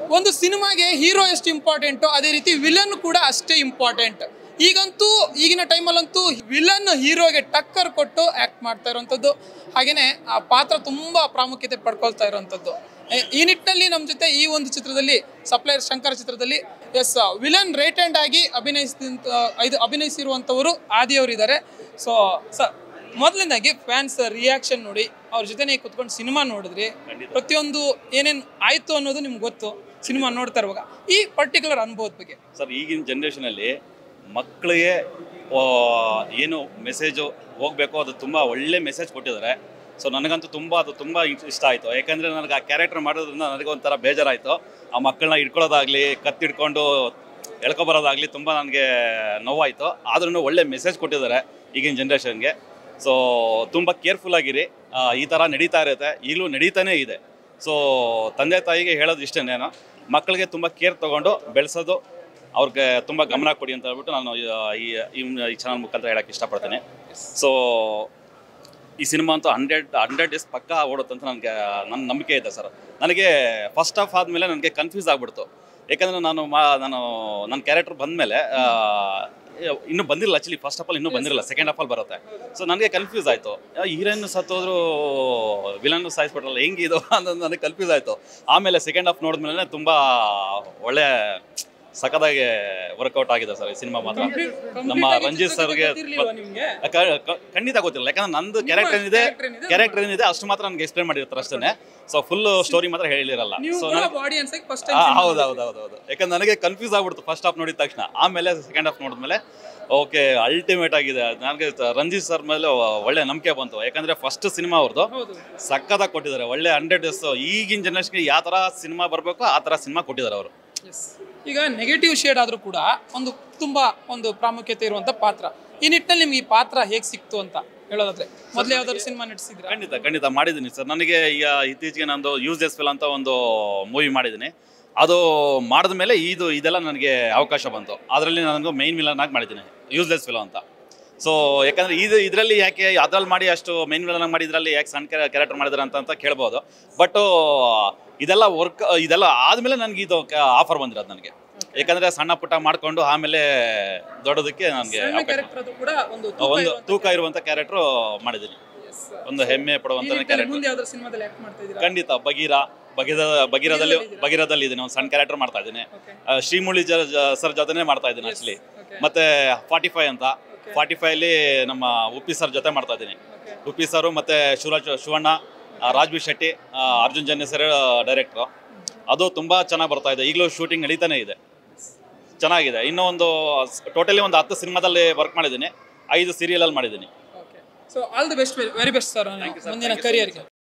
ಒಂದು ಸಿನಿಮಾಗೆ ಹೀರೋ ಎಷ್ಟು ಇಂಪಾರ್ಟೆಂಟು ಅದೇ ರೀತಿ ವಿಲನ್ ಕೂಡ ಅಷ್ಟೇ ಇಂಪಾರ್ಟೆಂಟ್ ಈಗಂತೂ ಈಗಿನ ಟೈಮಲ್ಲಂತೂ ವಿಲನ್ ಹೀರೋಗೆ ಟಕ್ಕರ್ ಕೊಟ್ಟು ಆ್ಯಕ್ಟ್ ಮಾಡ್ತಾ ಇರುವಂಥದ್ದು ಹಾಗೆಯೇ ಆ ಪಾತ್ರ ತುಂಬ ಪ್ರಾಮುಖ್ಯತೆ ಪಡ್ಕೊಳ್ತಾ ಇರುವಂಥದ್ದು ಎ- ಈ ನಿಟ್ಟಿನಲ್ಲಿ ನಮ್ಮ ಜೊತೆ ಈ ಒಂದು ಚಿತ್ರದಲ್ಲಿ ಸಪ್ಲೈಯರ್ ಶಂಕರ್ ಚಿತ್ರದಲ್ಲಿ ಎಸ್ ವಿಲನ್ ರೇಟೆಂಡ್ ಆಗಿ ಅಭಿನಯಿಸಿದಂಥ ಇದು ಅಭಿನಯಿಸಿರುವಂಥವರು ಆದಿಯವರು ಇದ್ದಾರೆ ಸೊ ಸ ಮೊದಲನೇದಾಗಿ ಫ್ಯಾನ್ಸ್ ರಿಯಾಕ್ಷನ್ ನೋಡಿ ಅವ್ರ ಜೊತೆನೇ ಕುತ್ಕೊಂಡು ಸಿನಿಮಾ ನೋಡಿದ್ರಿ ಪ್ರತಿಯೊಂದು ಏನೇನು ಆಯ್ತು ಅನ್ನೋದು ನಿಮ್ಗೆ ಗೊತ್ತು ಸಿನಿಮಾ ನೋಡ್ತಾ ಇರುವಾಗ ಈ ಪರ್ಟಿಕ್ಯುಲರ್ ಅನುಭವದ ಬಗ್ಗೆ ಸರ್ ಈಗಿನ ಜನ್ರೇಷನಲ್ಲಿ ಮಕ್ಕಳಿಗೆ ಆ, ಏನು ಮೆಸೇಜು ಹೋಗಬೇಕು ಅದು ತುಂಬ ಒಳ್ಳೆ ಮೆಸೇಜ್ ಕೊಟ್ಟಿದ್ದಾರೆ ಸೊ ನನಗಂತೂ ತುಂಬ ಅದು ತುಂಬ ಇಷ್ಟ ಆಯಿತು ಯಾಕಂದರೆ ನನಗೆ ಆ ಕ್ಯಾರೆಕ್ಟರ್ ಮಾಡೋದ್ರಿಂದ ನನಗೆ ಒಂಥರ ಬೇಜಾರಾಯಿತು ಆ ಮಕ್ಕಳನ್ನ ಹಿಡ್ಕೊಳ್ಳೋದಾಗಲಿ ಕತ್ತಿಡ್ಕೊಂಡು ಎಳ್ಕೊಬರೋದಾಗಲಿ ತುಂಬ ನನಗೆ ನೋವಾಯಿತು ಆದ್ರೂ ಒಳ್ಳೆ ಮೆಸೇಜ್ ಕೊಟ್ಟಿದ್ದಾರೆ ಈಗಿನ ಜನ್ರೇಷನ್ಗೆ ಸೊ ತುಂಬ ಕೇರ್ಫುಲ್ ಆಗಿರಿ ಆ, ಈ ಥರ ನಡೀತಾ ಇರುತ್ತೆ ಈಗಲೂ ನಡೀತಾನೇ ಇದೆ ಸೊ ತಂದೆ ತಾಯಿಗೆ ಹೇಳೋದು ಇಷ್ಟೇನೇನೋ ಮಕ್ಕಳಿಗೆ ತುಂಬ ಕೇರ್ ತೊಗೊಂಡು ಬೆಳೆಸೋದು ಅವ್ರಿಗೆ ತುಂಬ ಗಮನ ಕೊಡಿ ಅಂತ ಹೇಳ್ಬಿಟ್ಟು ನಾನು ಈ ಈ ಈ ಚಾನಲ್ ಮುಖಾಂತರ ಹೇಳಕ್ಕೆ ಇಷ್ಟಪಡ್ತೇನೆ ಸೊ ಈ ಸಿನಿಮಾ ಅಂತೂ ಹಂಡ್ರೆಡ್ ಹಂಡ್ರೆಡ್ ಡೇಸ್ ಪಕ್ಕ ಓಡುತ್ತೆ ಅಂತ ನನಗೆ ನನ್ನ ನಂಬಿಕೆ ಇದೆ ಸರ್ ನನಗೆ ಫಸ್ಟ್ ಹಾಫ್ ಆದಮೇಲೆ ನನಗೆ ಕನ್ಫ್ಯೂಸ್ ಆಗ್ಬಿಡ್ತು ಯಾಕಂದರೆ ನಾನು ಮಾ ನಾನು ನನ್ನ ಕ್ಯಾರೆಕ್ಟರ್ ಬಂದಮೇಲೆ ಇನ್ನೂ ಬಂದಿಲ್ಲ ಆ್ಯಕ್ಚುಲಿ ಫಸ್ಟ್ ಆಫ್ ಆಲ್ ಇನ್ನೂ ಬಂದಿರಲ್ಲ ಸೆಕೆಂಡ್ ಆಫ್ ಆಲ್ ಬರುತ್ತೆ ಸೊ ನನಗೆ ಕನ್ಫ್ಯೂಸ್ ಆಯಿತು ಹೀರೋಯಿನ್ ಸತ್ತೋದ್ರು ವಿಲನ್ ಸಾಯಿಸ್ಬಿಟ್ರಲ್ಲ ಹೆಂಗಿದು ಅನ್ನೋದು ನನಗೆ ಕನ್ಫ್ಯೂಸ್ ಆಯಿತು ಆಮೇಲೆ ಸೆಕೆಂಡ್ ಹಾಫ್ ನೋಡಿದ್ಮೇಲೆ ತುಂಬ ಒಳ್ಳೆ ಸಖತ್ತಾಗಿ ವರ್ಕೌಟ್ ಆಗಿದೆ ಸರ್ ಈ ಸಿನಿಮಾ ಮಾತ್ರ ನಮ್ಮ ರಂಜಿತ್ ಸರ್ಗೆ ನಿಮಗೆ ಕ- ಕ- ಖಂಡಿತ ಗೊತ್ತಿಲ್ಲ ಯಾಕಂದ್ರೆ ನಂದು ಕ್ಯಾರೆಕ್ಟರ್ ಏನಿದೆ character ಏನಿದೆ, ಕ್ಯಾರೆಕ್ಟರ್ ಏನಿದೆ ಅಷ್ಟು ಮಾತ್ರ ನನಗೆ ಎಕ್ಸ್ಪ್ಲೇನ್ ಮಾಡಿರ್ತಾರೆ ಅಷ್ಟೇ ಸೊ ಫುಲ್ ಸ್ಟೋರಿ ಮಾತ್ರ ಹೇಳಿರಲ್ಲ ನೀವು ಸೊ ಆಡಿಯನ್ಸ್ ಫಸ್ಟ್ ಹೌದು ಹೌದು ಹೌದು ಹೌದು ಯಾಕಂದ್ರೆ ನನಗೆ ಕನ್ಫ್ಯೂಸ್ ಆಗ್ಬಿಡ್ತು ಫಸ್ಟ್ ಹಾಫ್ ನೋಡಿದ ತಕ್ಷಣ ಆಮೇಲೆ ಸೆಕೆಂಡ್ ಹಾಫ್ ನೋಡಿದ್ಮೇಲೆ ಓಕೆ ಅಲ್ಟಿಮೇಟ್ ಆಗಿದೆ ನನಗೆ ರಂಜಿತ್ ಸರ್ ಮೇಲೆ ಒಳ್ಳೆ ನಂಬಿಕೆ ಬಂತು ಯಾಕಂದ್ರೆ ಫಸ್ಟ್ ಸಿನಿಮಾ ಅವ್ರದ್ದು ಹೌದು ಸಕ್ಕತ್ತಾಗಿ ಕೊಟ್ಟಿದ್ದಾರೆ ಒಳ್ಳೆ ಹಂಡ್ರೆಡ್ ಡೇಸ್ ಈಗಿನ ಜನರೇಷನ್ಗೆ ಯಾವ ಥರ ಸಿನಿಮಾ ಬರಬೇಕು ಆ ಥರ ಸಿನಿಮಾ ಕೊಟ್ಟಿದ್ದಾರೆ ಅವರು Yes. ಈಗ ನೆಗೆಟಿವ್ ಶೇಡ್ ಆದರೂ ಕೂಡ ಒಂದು ತುಂಬ ಒಂದು ಪ್ರಾಮುಖ್ಯತೆ ಇರುವಂಥ ಪಾತ್ರ ಈ ನಿಟ್ಟಿನಲ್ಲಿ ನಿಮ್ಗೆ ಈ ಪಾತ್ರ ಹೇಗೆ ಸಿಕ್ತು ಅಂತ ಹೇಳೋದಾದ್ರೆ ಮೊದಲು ಯಾವ್ದಾದ್ರು ಸಿನಿಮಾ ನಟಿಸಿದ್ರ ಖಂಡಿತ ಖಂಡಿತ ಮಾಡಿದ್ದೀನಿ ಸರ್ ನನಗೆ ಈಗ ಇತ್ತೀಚೆಗೆ ನಂದು ಯೂಸ್ ಫಿಲ್ ಅಂತ ಒಂದು ಮೂವಿ ಮಾಡಿದ್ದೀನಿ ಅದು ಮಾಡಿದ ಮೇಲೆ ಇದು ಇದೆಲ್ಲ ನನಗೆ ಅವಕಾಶ ಬಂತು ಅದರಲ್ಲಿ ನನಗೂ ಮೈನ್ ವಿಲನ್ ಆಗಿ ಮಾಡಿದ್ದೀನಿ ಯೂಸ್ಲೆಸ್ ಫಿಲಮ್ ಅಂತ ಸೊ ಯಾಕಂದ್ರೆ ಇದು ಇದರಲ್ಲಿ ಯಾಕೆ ಅದ್ರಲ್ಲಿ ಮಾಡಿ ಅಷ್ಟು ಮೈನ್ ವಿಲನ್ ಮಾಡಿ ಇದರಲ್ಲಿ ಯಾಕೆ ಸಣ್ಣ ಕ್ಯಾರೆಕ್ಟರ್ ಮಾಡಿದಾರೆ ಅಂತ ಅಂತ ಕೇಳ್ಬೋದು ಬಟ್ ಇದೆಲ್ಲ ವರ್ಕ್ ಇದೆಲ್ಲ ಆದಮೇಲೆ ನನಗೆ ಇದು ಆಫರ್ ಬಂದಿರೋದು ನನಗೆ ಯಾಕಂದ್ರೆ ಸಣ್ಣ ಪುಟ್ಟ ಮಾಡಿಕೊಂಡು ಆಮೇಲೆ ದೊಡ್ಡದಕ್ಕೆ ನನಗೆ ಸಣ್ಣ ಅವಕಾಶ ಕ್ಯಾರೆಕ್ಟರ್ ಅದು ಕೂಡ ಒಂದು ತೂಕ ಒಂದು ಇರುವಂಥ ತೂಕ ಇರುವಂಥ ಕ್ಯಾರೆಕ್ಟ್ರು ಮಾಡಿದ್ದೀನಿ Yes. ಒಂದು ಹೆಮ್ಮೆ ಈ ಪಡುವಂಥ ನಿಟ್ಟಿನಲ್ಲಿ ಕ್ಯಾರೆಕ್ಟರ್ ಮುಂದೆ ಯಾವ್ದಾದ್ರು ಸಿನಿಮಾದಲ್ಲಿ ಆಕ್ಟ್ ಮಾಡ್ತಾ ಇದ್ದೀರಾ ಖಂಡಿತ ಬಗೀರ ಬಗೀರ ಬಗೀರದಲ್ಲಿ ಬಗೀರದಲ್ಲಿ ಇದ್ದೀನಿ ಒಂದು ಸಣ್ಣ ಕ್ಯಾರೆಕ್ಟರ್ ಮಾಡ್ತಾ ಇದ್ದೀನಿ ಓಕೆ ಆ, ಶ್ರೀಮುರಳಿ ಜ ಜ- ಸರ್ ಜೊತೆನೇ ಮಾಡ್ತಾ ಇದ್ದೀನಿ ಆಕ್ಚುಲಿ ಓಕೆ ಮತ್ತೆ ಫಾರ್ಟಿ ಫೈವ್ ಅಂತ ಫಾರ್ಟಿ ಫೈವ್ಲಿ ನಮ್ಮ ಉಪ್ಪಿ ಸರ್ ಜೊತೆ ಮಾಡ್ತಾ ಇದ್ದೀನಿ ಓಕೆ ಉಪ್ಪಿ ಸರು ಮತ್ತೆ ಶಿವರಾಜ್ ಶಿವಣ್ಣ ಆ, ರಾಜ್ಬೀರ್ ಶೆಟ್ಟಿ ಆ, ಅರ್ಜುನ್ ಜನ್ಯ ಸರ್ ಡೈರೆಕ್ಟ್ರು ಅದು ತುಂಬ ಚೆನ್ನಾಗಿ ಬರ್ತಾ ಇದೆ ಈಗಲೂ ಶೂಟಿಂಗ್ ನಡೀತಾನೆ ಇದೆ ಚೆನ್ನಾಗಿದೆ ಇನ್ನೂ ಒಂದು ಟೋಟಲಿ ಒಂದು ಹತ್ತು ಸಿನಿಮಾದಲ್ಲಿ ವರ್ಕ್ ಮಾಡಿದ್ದೀನಿ ಐದು ಸೀರಿಯಲಲ್ಲಿ ಮಾಡಿದ್ದೀನಿ okay so all the best very best sir ಮುಂದಿನ ಕರಿಯರ್ಗೆ